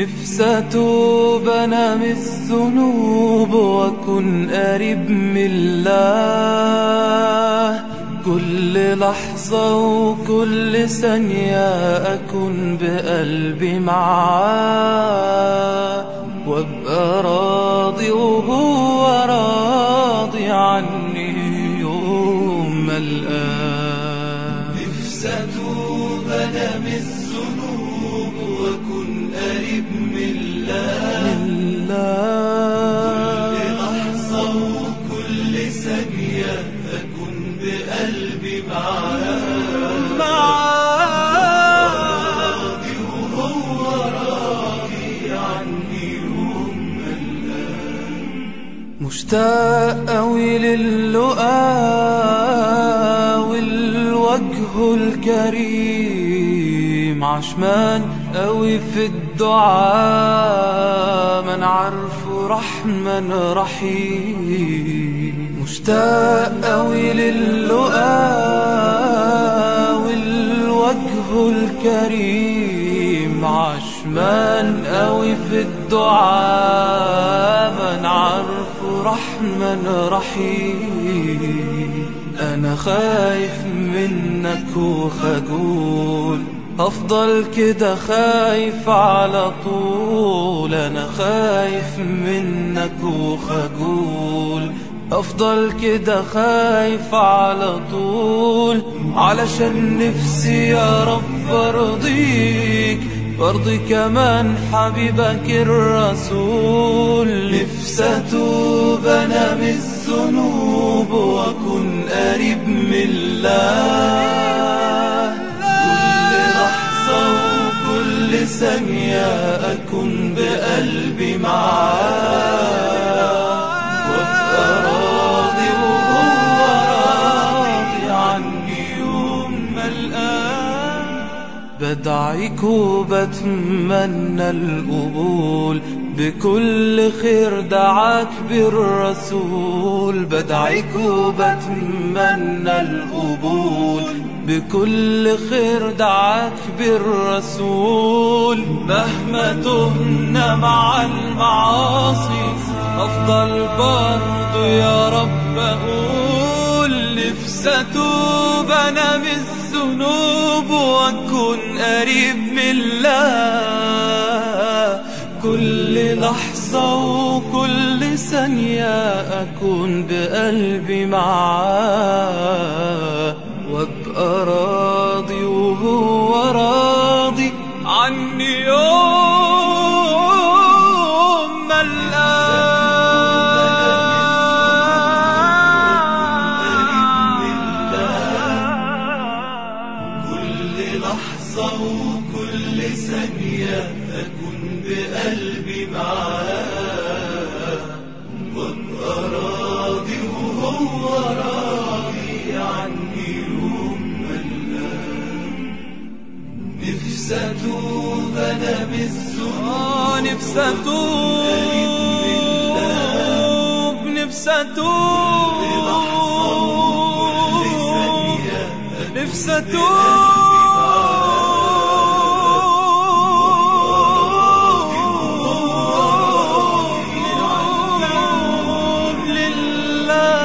نفسي أتوب أنا من الذنوب وأكون قريب من الله كل لحظة وكل ثانية أكون بقلبي معاه وأبقى راضي وهو راضي عني يوم ما الآن نفسي أتوب أنا من الذنوب وأكون قريب من الله الله كل لحظة وكل ثانية أكون بقلبي معاه راضي وهو راضي عني يوم ما مشتاق أوي للقاء والوجه الكريم عشمان أوي في الدعاء من عارف رحمن رحيم مشتاق أوي للقاء والوجه الكريم عشمان أوي في الدعاء من عارف رحمن رحيم أنا خايف منك وخجول أفضل كده خايف على طول أنا خايف منك وخجول أفضل كده خايف على طول علشان نفسي يا رب أرضيك وارضي كمان حبيبك الرسول نفسي أتوب أنا من الذنوب وأكون قريب من الله كل لحظة وكل ثانية أكون بقلبي معاه وأبقى راضي وهو راضي عني يوم ما الآن بدعيك وبتمنى القبول بكل خير دعاك بالرسول بدعيك وبتمنى القبول بكل خير دعاك بالرسول مهما تهنا مع المعاصي أفضل برضو يا رب أقول نفسي أتوب أنا من الذنوب وأكون قريب من الله كل لحظة وكل ثانية أكون بقلبي معاه وأبقى راضي وهو راضي عني يوم ما كل لحظة وكل ثانية أكون بقلبي معاه وأبقى راضي وهو راضي عني يوم ما الآن نفسي أتوب أنا من الذنوب آه نفسي أتوب نفسي أتوب نفسي أتوب لله